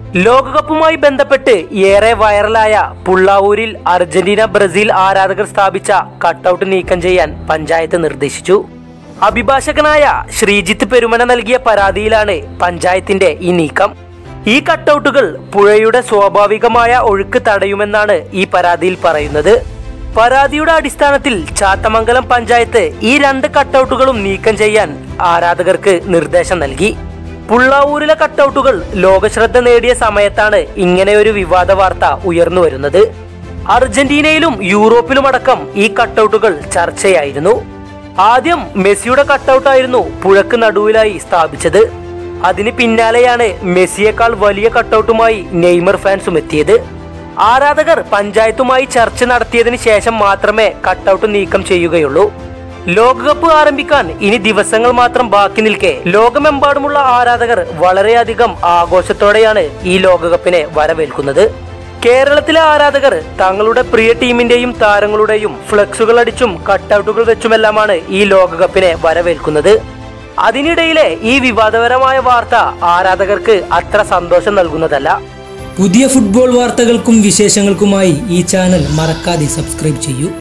ലോകകപ്പുമായി ബന്ധപ്പെട്ട് ഏറെ വൈറലായ പുള്ളാവൂരിൽ അർജന്റീന ബ്രസീൽ ആരാധകർ സ്ഥാപിച്ച കട്ടൗട്ട് നീക്കം ചെയ്യാൻ പഞ്ചായത്ത് നിർദ്ദേശിച്ചു അഭിഭാഷകനായ ശ്രീജിത്ത് പെരുമന നൽകിയ പരാതിയിലാണ് പഞ്ചായത്തിന്റെ ഈ നീക്കം ഈ കട്ടൗട്ടുകൾ പുഴയുടെ സ്വാഭാവികമായ ഒഴുക്ക് തടയുമെന്നാണ് ഈ പരാതിയിൽ പറയുന്നത് പരാതിയുടെ അടിസ്ഥാനത്തിൽ ചാത്തമംഗലം പഞ്ചായത്ത് ഈ രണ്ട് കട്ടൗട്ടുകളും നീക്കം ചെയ്യാൻ ആരാധകർക്ക് നിർദ്ദേശം നൽകി പുള്ളാവൂരിലെ കട്ടൗട്ടുകൾ ലോകശ്രദ്ധ നേടിയ സമയത്താണ് ഇങ്ങനെയൊരു വിവാദ വാർത്ത ഉയർന്നു വരുന്നത് അർജന്റീനയിലും യൂറോപ്പിലുമടക്കം ഈ കട്ടൗട്ടുകൾ ചർച്ചയായിരുന്നു ആദ്യം മെസ്സിയുടെ കട്ടൗട്ടായിരുന്നു പുഴക്ക് നടുവിലായി സ്ഥാപിച്ചത് അതിന് പിന്നാലെയാണ് മെസ്സിയേക്കാൾ വലിയ കട്ടൗട്ടുമായി നെയ്മർ ഫാൻസും എത്തിയത് ആരാധകർ പഞ്ചായത്തുമായി ചർച്ച നടത്തിയതിനു ശേഷം മാത്രമേ കട്ടൗട്ട് നീക്കം ചെയ്യുകയുള്ളൂ ലോകകപ്പ് ആരംഭിക്കാൻ ഇനി ദിവസങ്ങൾ മാത്രം ബാക്കി നിൽക്കെ ലോകമെമ്പാടുമുള്ള ആരാധകർ വളരെയധികം ആഘോഷത്തോടെയാണ് ഈ ലോകകപ്പിനെ വരവേൽക്കുന്നത് കേരളത്തിലെ ആരാധകർ തങ്ങളുടെ പ്രിയ ടീമിന്റെയും താരങ്ങളുടെയും ഫ്ലക്സുകൾ അടിച്ചും കട്ടൗട്ടുകൾ വെച്ചുമെല്ലാമാണ് ഈ ലോകകപ്പിനെ വരവേൽക്കുന്നത് അതിനിടയിലെ ഈ വിവാദപരമായ വാർത്ത ആരാധകർക്ക് അത്ര സന്തോഷം നൽകുന്നതല്ല പുതിയ ഫുട്ബോൾ വാർത്തകൾക്കും വിശേഷങ്ങൾക്കുമായി ഈ ചാനൽ മറക്കാതെ സബ്സ്ക്രൈബ് ചെയ്യൂ